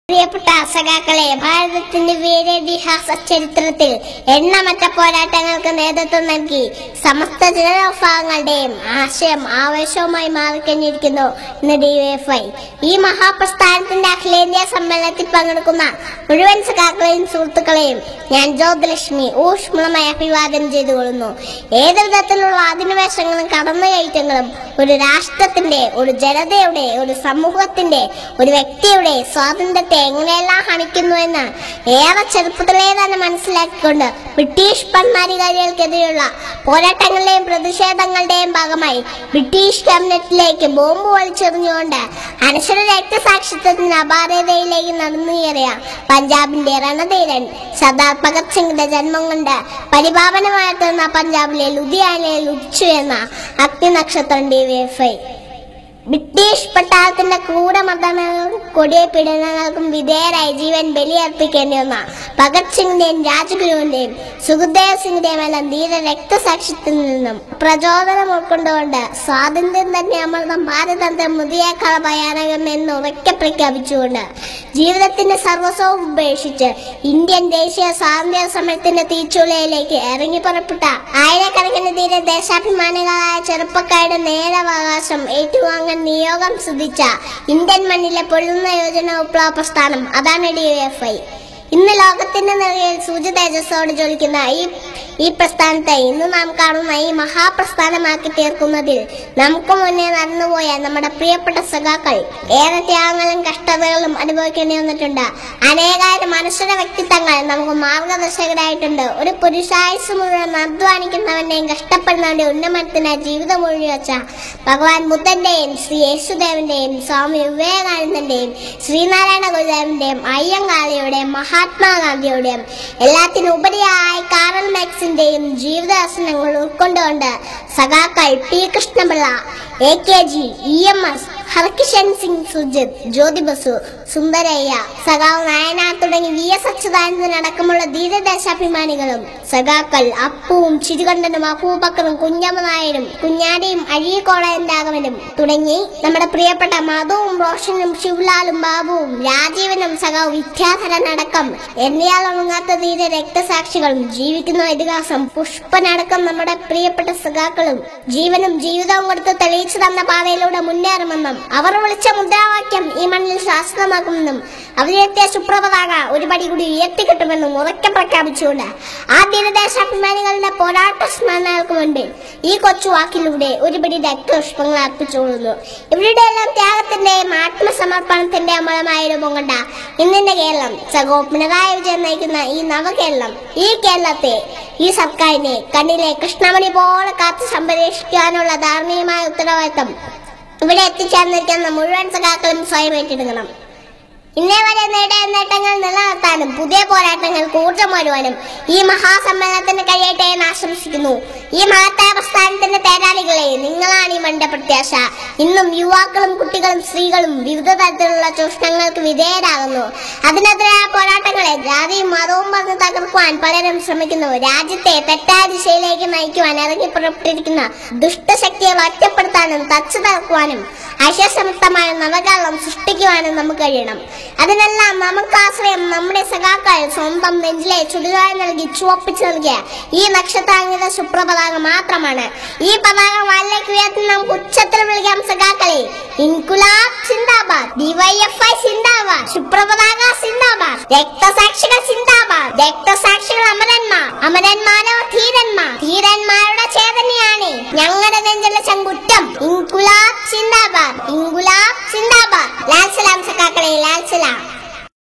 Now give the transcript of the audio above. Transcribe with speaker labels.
Speaker 1: പ്രിയപ്പെട്ട സഖാക്കളെ ഭാരതത്തിന്റെ വീരേതിഹാസ ചരിത്രത്തിൽ എണ്ണമറ്റ പോരാട്ടങ്ങൾക്ക് നേതൃത്വം നൽകി സമസ്ത ജനവിഭാഗങ്ങളുടെയും ആശയം ആവേശവുമായി മാറിക്കഴിഞ്ഞിരിക്കുന്നു ഇന്ന് ഡിവൈഎഫ്ഐ ഈ മഹാപ്രസ്ഥാനത്തിന്റെ അഖിലേന്ത്യാ സമ്മേളനത്തിൽ പങ്കെടുക്കുന്ന മുഴുവൻ സഖാക്കളെയും സുഹൃത്തുക്കളെയും ഞാൻ ജ്യോതിലക്ഷ്മി ഊഷ്മളമായി അഭിവാദനം ചെയ്തുകൊള്ളുന്നു ഏത് വിധത്തിലുള്ള അധിനിവേശങ്ങളും കടന്നുകയറ്റങ്ങളും ഒരു രാഷ്ട്രത്തിന്റെ ഒരു ജനതയുടെ ഒരു സമൂഹത്തിന്റെ ഒരു വ്യക്തിയുടെ സ്വാതന്ത്ര്യത്തെ എങ്ങനെയെല്ലാം ഹണിക്കുന്നു എന്ന് ഏറെ ചെറുപ്പത്തിലേ തന്നെ മനസ്സിലാക്കിക്കൊണ്ട് ബ്രിട്ടീഷ് ഭരണാധികാരികൾക്കെതിരെയുള്ള പോരാട്ടങ്ങളുടെയും പ്രതിഷേധങ്ങളുടെയും ഭാഗമായി ബ്രിട്ടീഷ് ക്യാബിനറ്റിലേക്ക് ബോംബ് വലിച്ചെറിഞ്ഞുകൊണ്ട് അനശ്വര രക്തസാക്ഷിത്വത്തിന് അപാരതയിലേക്ക് നടന്നു കയറിയ പഞ്ചാബിന്റെ രണധീരൻ സർദാർ ഭഗത് സിംഗിന്റെ ജന്മം കൊണ്ട് പരിപാവനമായിട്ടുന്ന പഞ്ചാബിലെ ലുധിയാനയിൽ ഉദിച്ചു എന്ന അഗ്നിനക്ഷത്രം D V F I British പട്ടാളത്തിന്റെ ക്രൂരമർദ്ദനങ്ങൾക്കും കൊടിയ പീഡനങ്ങൾക്കും വിധേയരായി ജീവൻ ബലിയർപ്പിക്കേണ്ടി വന്ന ഭഗത് സിംഗിന്റെയും രാജ്ഗുരുവിന്റെയും സുഖദേവ് സിംഗിന്റെയും എല്ലാം ധീര രക്തസാക്ഷിത്വത്തിൽ നിന്നും പ്രചോദനം ഉൾക്കൊണ്ടുകൊണ്ട് സ്വാതന്ത്ര്യം തന്നെ അമൃതം ഭാരതത്തെ മുതിയേക്കാൾ ഭയാനകം എന്ന് ഉറക്കെ പ്രഖ്യാപിച്ചുകൊണ്ട് ജീവിതത്തിന്റെ സർവസ്വവും ഉപേക്ഷിച്ച് ഇന്ത്യൻ ദേശീയ സ്വാതന്ത്ര്യ സമരത്തിന്റെ തീച്ചുളയിലേക്ക് ഇറങ്ങി പുറപ്പെട്ട ആയിരക്കണക്കിന് ധീര ദേശാഭിമാനികളായ ചെറുപ്പക്കാരുടെ നേരവകാശം ഏറ്റുവാങ്ങാൻ നിയോഗം സിദ്ധിച്ച ഇന്ത്യൻ മണ്ണിലെ പൊള്ളുന്ന യോജന വിപ്ലവ പ്രസ്ഥാനം അതാണ് ഡി എഫ് ഐ ഇന്ന് ലോകത്തിന്റെ നിറയിൽ സൂര്യ തേജസ്സോട് ജ്വലിക്കുന്ന ഈ ഈ പ്രസ്ഥാനത്തെ ഇന്ന് നാം കാണുന്ന ഈ മഹാപ്രസ്ഥാനമാക്കി തീർക്കുന്നതിൽ നമുക്ക് മുന്നേ നടന്നുപോയ നമ്മുടെ പ്രിയപ്പെട്ട സഖാക്കൾ ഏറെ ത്യാഗങ്ങളും കഷ്ടതകളും അനുഭവിക്കേണ്ടി വന്നിട്ടുണ്ട് അനേകായിരം മനുഷ്യര വ്യക്തിത്വങ്ങൾ നമുക്ക് മാർഗദർശകരായിട്ടുണ്ട് ഒരു പുരുഷായുസ് മുഴുവൻ അധ്വാനിക്കുന്നവന്റെയും കഷ്ടപ്പെടുന്നവന്റെ ഉന്നമനത്തിനായി ജീവിതം ഒഴിഞ്ഞു വെച്ച ഭഗവാൻ ബുദ്ധന്റെയും ശ്രീ യേശുദേവന്റെയും സ്വാമി വിവേകാനന്ദന്റെയും ശ്രീനാരായണ ഗുരുദേവന്റെയും അയ്യങ്കാളിയുടെയും മഹാത്മാഗാന്ധിയുടെയും എല്ലാത്തിനും ഉപരിയായി കാറൽ മാക്സിന്റെയും ജീവിത ദർശനങ്ങൾ ഉൾക്കൊണ്ടുകൊണ്ട് സഖാക്കൾ P Krishna Pillai A K G E M S Harkishan Singh Surjeet Jyoti Basu Sundarayya സഖാവ് നായനാർ തുടങ്ങി വി എസ് അച്യുതാനന്ദൻ അടക്കമുള്ള ധീരദേശാഭിമാനികളും സഖാക്കൾ അപ്പുവും ചിരികണ്ഠനും അപ്പൂബക്കറും കുഞ്ഞമ്മ നായരും കുഞ്ഞാടിയും അഴീക്കോളയൻ രാഘവനും തുടങ്ങി നമ്മുടെ പ്രിയപ്പെട്ട മധുവും റോഷനും ശിവലാലും ബാബുവും രാജീവനും സഖാവ് വിദ്യാധരൻ അടക്കം എന്നയാൾ ഒണങ്ങാത്ത ധീര രക്തസാക്ഷികളും ജീവിക്കുന്ന ഇതിഹാസം പുഷ്പനടക്കം നമ്മുടെ പ്രിയപ്പെട്ട സഖാക്കളും ജീവനും ജീവിതവും കൊടുത്ത് തെളിയിച്ചു തന്ന പാതയിലൂടെ മുന്നേറുമെന്നും അവർ വിളിച്ച മുദ്രാവാക്യം ഈ മണ്ണിൽ ശാശ്വതമാക്കുമെന്നും അവരെത്തിയ സുപ്രഭതാക ഒരു പടി കൂടി ഉയർത്തിക്കിട്ടുമെന്നും ഉറക്കെ പ്രഖ്യാപിച്ചുകൊണ്ട് ആ ധീരദേശാഭിമാനികളുടെ പോരാട്ട സ്മരണകൾക്ക് മുൻപിൽ ഈ കൊച്ചു വാക്കിലൂടെ ഒരുപടി രക്തപുഷ്പങ്ങൾ അർപ്പിച്ചുകൊള്ളുന്നു ഇവരുടെ എല്ലാം ത്യാഗത്തിന്റെയും ആത്മസമർപ്പണത്തിന്റെ അമലമായ രൂപം കൊണ്ട ഇന്നിന്റെ കേരളം സഖോ പിണറായി വിജയൻ നയിക്കുന്ന ഈ നവകേരളം ഈ കേരളത്തെ ഈ സർക്കാരിനെ കണ്ണിലെ കൃഷ്ണമണി പോലെ കാത്തു സംരക്ഷിക്കാനുള്ള ധാർമ്മികമായ ഉത്തരവാദിത്തം ഇവിടെ എത്തിച്ചേർന്നിരിക്കുന്ന മുഴുവൻ സഖാക്കളും സ്വയം ഏറ്റെടുക്കണം ഇന്നേ വരെ നേടിയ നേട്ടങ്ങൾ നിലനിർത്താനും പുതിയ പോരാട്ടങ്ങൾക്ക് ഊർജ്ജം വരുവാനും ഈ മഹാസമ്മേളനത്തിന് കഴിയട്ടെ എന്ന് ആശംസിക്കുന്നു ഈ മഹത്തായ പ്രസ്ഥാനത്തിന്റെ തേരാളികളെ നിങ്ങളാണ് ഈ മണ്ട പ്രത്യാശ ഇന്നും യുവാക്കളും കുട്ടികളും സ്ത്രീകളും വിവിധ തരത്തിലുള്ള ചൂഷണങ്ങൾക്ക് വിധേയരാകുന്നു അതിനെതിരായ പോരാട്ടങ്ങളെ ജാതിയും മതവും പറഞ്ഞ് തകർക്കുവാൻ പലരും ശ്രമിക്കുന്നു രാജ്യത്തെ തെറ്റായ ദിശയിലേക്ക് നയിക്കുവാൻ ഇറങ്ങി പുറപ്പെട്ടിരിക്കുന്ന ദുഷ്ടശക്തിയെ ഒറ്റപ്പെടുത്താനും തച്ചു തകർക്കുവാനും ഐശ്വസമൃദ്ധമായ നവകാലം സൃഷ്ടിക്കുവാനും നമുക്ക് കഴിയണം അതിനെല്ലാം നമുക്ക് ആശ്രയം നമ്മുടെ സഖാക്കൾ സ്വന്തം നെഞ്ചിലെ ചുടുകായി നൽകി ചുവപ്പിച്ചു നൽകിയ ഈ നക്ഷത്രാംഗിത സുപ്രപതാക മാത്രമാണ് ഈ പതാക വാലിലേക്ക് ഉയർത്തി നമുക്ക് ഉച്ചത്തിൽ വിളിക്കാം സഖാക്കളെ ഇൻകുലാബ് സിന്ദാബാദ് ഡിവൈഎഫ്ഐ സിന്ദാബാദ് സുപ്രപതാക സിന്ദാബാദ് രക്തസാക്ഷികൾ സിന്ദാബാദ് രക്തസാക്ഷികൾ അമരന്മാർ അമരന്മാരോ ധീരന്മാർ ധീരന്മാരുടെ ചേതനയാണ് ഞങ്ങളുടെ നെഞ്ചിലെ ചങ്കുറ്റം ഇൻകുലാബ് സിന്ദാബാദ് ഇൻകുലാബ് സിന്ദാബാദ് ലാൽ സലാം സഖാക്കളെ ലാൽ സലാം